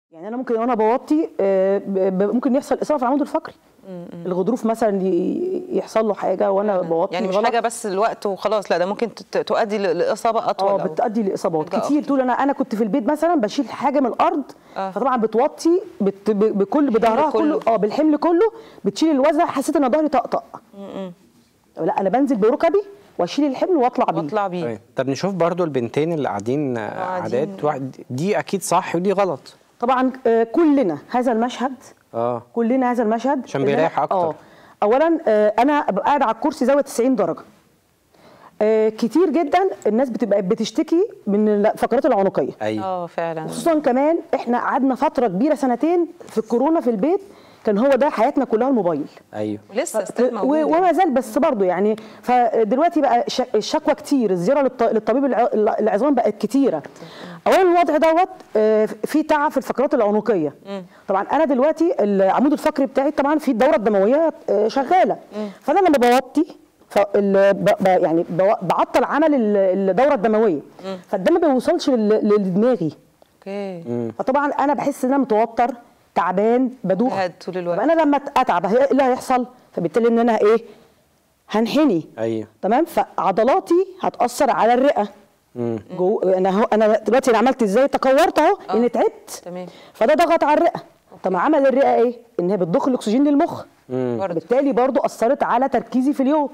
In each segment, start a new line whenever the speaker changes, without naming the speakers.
يعني انا ممكن وانا بوطي آه، ب- ب- ممكن يحصل اصابه في العمود الفقري الغضروف مثلا ي- يحصل له حاجه وانا بوطي
يعني مش
غلط.
حاجه بس الوقت وخلاص لا ده ممكن تت- تؤدي ل- لاصابه اطول
اه
أو-
بتؤدي لاصابات
حاجة
كتير تقول انا انا كنت في البيت مثلا بشيل حاجه من الارض
آه.
فطبعا بتوطي بت ب- بكل بظهرها
كله.
كله اه بالحمل كله بتشيل الوزن حسيت ان ظهري طقطق طب لا انا بنزل بركبي واشيل الحمل واطلع بيه
واطلع بيه
طيب. طب نشوف برضو البنتين اللي قاعدين آه،
قاعدين.
عادات واحد دي اكيد صح ودي غلط
طبعا آه، كلنا هذا المشهد
اه
كلنا هذا المشهد
عشان
إن أنا-
بيريح أكتر.
اه اولا آه، انا ببقى قاعده على الكرسي زاويه 90 درجه آه، كتير جدا الناس بتبقى بتشتكي من الفقرات العنقيه
ايوه
اه فعلا
خصوصا كمان احنا قعدنا فتره كبيره سنتين في الكورونا في البيت كان هو ده حياتنا كلها الموبايل
ايوه
ولسه ستيل
و-
موجود
وما زال بس برضه يعني فدلوقتي بقى ش- الشكوى كتير الزياره للط- للطبيب الع- العظام بقت كتيره اولا الوضع دوت آه، في تعب في الفقرات العنقيه طبعا انا دلوقتي العمود الفقري بتاعي طبعا في الدوره الدمويه آه، شغاله فانا لما بوطي فال- ب- ب- يعني بو- بعطل عمل ال- الدوره الدمويه فالدم ما بيوصلش لل- لدماغي
اوكي
فطبعا انا بحس ان انا متوتر تعبان بدوخ
قاعد طول الوقت.
طب انا لما اتعب هي- ايه اللي هيحصل فبالتالي ان انا ايه هنحني
ايوه
تمام فعضلاتي هتاثر على الرئه جو انا هو انا دلوقتي انا عملت ازاي تكورت اهو اني تعبت
تمام
فده ضغط على الرئه طب ما عمل الرئه ايه ان هي بتضخ الاكسجين للمخ
برضه
بالتالي برضو اثرت على تركيزي في اليوم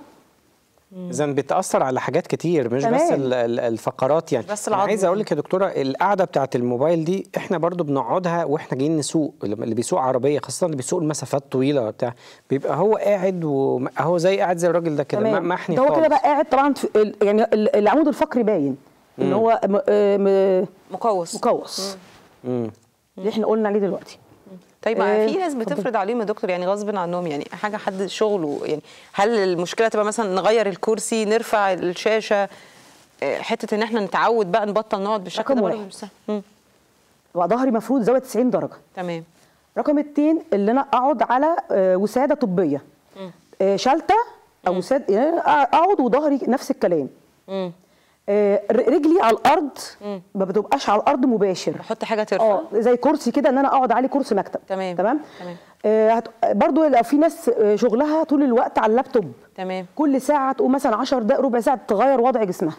اذا بتاثر على حاجات كتير مش بس
تمام.
ال- ال- الفقرات يعني
بس
أنا
العظم
عايز اقول
يعني.
لك يا دكتوره القعده بتاعت الموبايل دي احنا برضو بنقعدها واحنا جايين نسوق لما اللي بيسوق عربيه خاصه اللي بيسوق المسافات طويله وبتاع بيبقى هو قاعد وهو زي قاعد زي الراجل ده كده ما-
تمام
محني
ده هو كده
خالص.
بقى قاعد طبعا في ال- يعني ال- العمود الفقري باين ان هو م- آه م-
مقوس
مقوس
مم.
اللي احنا قلنا عليه دلوقتي
طيب
آه،
في ناس
اتفضل.
بتفرض عليهم يا دكتور يعني غصب عنهم يعني حاجه حد شغله يعني هل المشكله تبقى مثلا نغير الكرسي نرفع الشاشه آه، حته ان احنا نتعود بقى نبطل نقعد بالشكل
رقم
ده برضه
واحد.
مش سهل. مم،
يبقى ظهري مفروض زاويه 90 درجه
تمام
رقم اتنين اللي انا اقعد على آه، وساده طبيه آه، شالته او وساد يعني أنا اقعد وظهري نفس الكلام
مم.
آه، ر- رجلي على الارض ما بتبقاش على الارض مباشر
بحط حاجه ترفع
اه زي كرسي كده ان انا اقعد عليه كرسي مكتب
تمام.
تمام
تمام.
آه هت... برضو لو في ناس آه، شغلها طول الوقت على اللابتوب
تمام
كل ساعه تقوم مثلا 10 دقائق ربع ساعه تغير وضع جسمها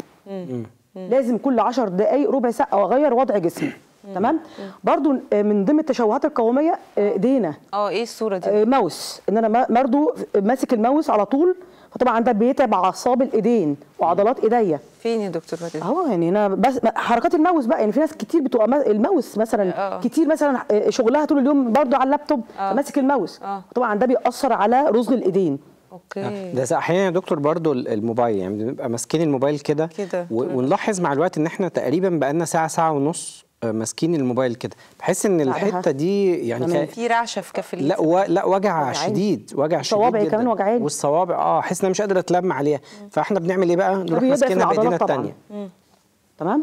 لازم كل 10 دقائق ربع ساعه اغير وضع جسمي تمام برضو آه، من ضمن التشوهات القوميه آه، ايدينا
اه ايه الصوره دي
آه، ماوس ان انا ما- برضو ماسك الماوس على طول فطبعا ده بيتعب اعصاب الايدين وعضلات ايديا
فين يا دكتور بعد إذنك؟
اهو يعني انا بس حركات الماوس بقى يعني في ناس كتير بتبقى ما- الماوس مثلا
آه.
كتير مثلا آه، شغلها طول اليوم برضو على اللابتوب
آه.
فماسك الماوس
آه.
طبعا ده بيأثر على رزق الايدين
اوكي
ده احيانا يا دكتور برضو ال- الموبايل يعني بنبقى ماسكين الموبايل كده
كده.
و- ونلاحظ مع الوقت ان احنا تقريبا بقالنا ساعه ساعه ونص آه، ماسكين الموبايل كده بحس ان
بعدها.
الحته دي يعني
تمام.
كا-
في رعشه في كف اليد
لا و... لا وجع
وجعاني.
شديد وجع شديد
صوابعي
جدا
كمان وجعاني.
والصوابع اه احس ان انا مش قادره اتلم عليها فاحنا بنعمل ايه بقى نروح
بيضعف
ماسكينها بايدينا
العضلات طبعاً.
الثانيه
تمام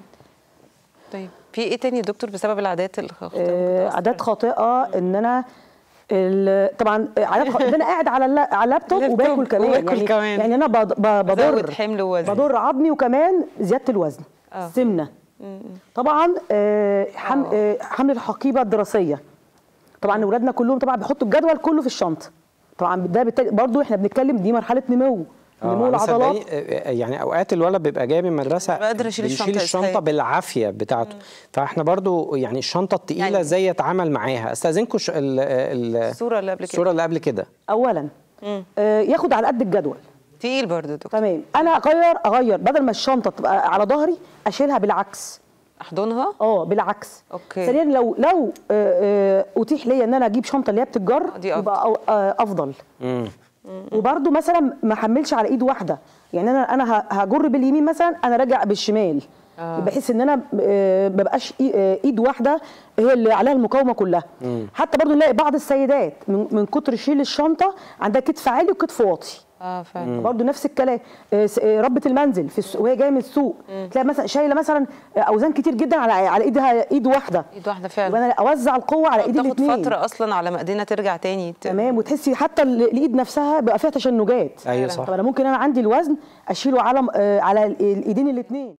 طيب في ايه تاني يا دكتور بسبب العادات الخاطئه
آه عادات خاطئه ان انا ال- طبعا عادات خاطئه ان انا قاعد على اللا- على اللابتوب
لابتوب
وباكل كمان
وباكل
يعني
كمان.
يعني انا بض- ب-
بزود
بضر
حمل ووزن.
بضر عظمي وكمان زياده الوزن
آه.
السمنه طبعا آه، حم-
آه.
آه، حمل الحقيبه الدراسيه طبعا اولادنا كلهم طبعا بيحطوا الجدول كله في الشنطه طبعا ده بالتالي برضه احنا بنتكلم دي مرحله نمو نمو
أنا
العضلات
صدقني، آه، يعني اوقات الولد بيبقى جاي من المدرسه
مش قادر أشيل
بيشيل
الشنطة
الشنطه
إزاي؟
بالعافيه بتاعته فاحنا برضو يعني الشنطه التقيله
يعني-
ازاي يتعامل معاها استاذنكم ش- ال- ال-
الصوره اللي قبل كده
الصوره اللي قبل كده
اولا آه، ياخد على قد الجدول
تقيل برضه يا دكتور
تمام انا اغير اغير بدل ما الشنطه تبقى على ظهري اشيلها بالعكس
احضنها
اه بالعكس
أوكي.
ثانيا لو لو آه، آه، اتيح ليا ان انا اجيب شنطه اللي هي بتتجر
دي أفضل.
يبقى أو- آه، افضل
مم.
وبرده مثلا ما احملش على ايد واحده يعني انا انا ه- هجر باليمين مثلا انا راجع بالشمال
آه.
بحيث ان انا آه، ما بقاش إي- آه، ايد واحده هي اللي عليها المقاومه كلها حتى برضو نلاقي بعض السيدات من, من كتر شيل الشنطه عندها كتف عالي وكتف واطي
اه فعلا
برضه نفس الكلام آه، س- آه، ربة المنزل في السوق وهي جايه من السوق تلاقي مثلا شايله مثلا آه، اوزان كتير جدا على على ايدها ايد واحده
ايد واحده
يبقى
فعلا
انا اوزع القوه على ايد
تاخد
الاثنين
فتره اصلا على ما ايدينا ترجع تاني ت-
تمام وتحسي حتى ال- الايد نفسها بقى فيها تشنجات
ايوه صح
طب انا ممكن انا عندي الوزن اشيله على آه، على ال- الايدين الاثنين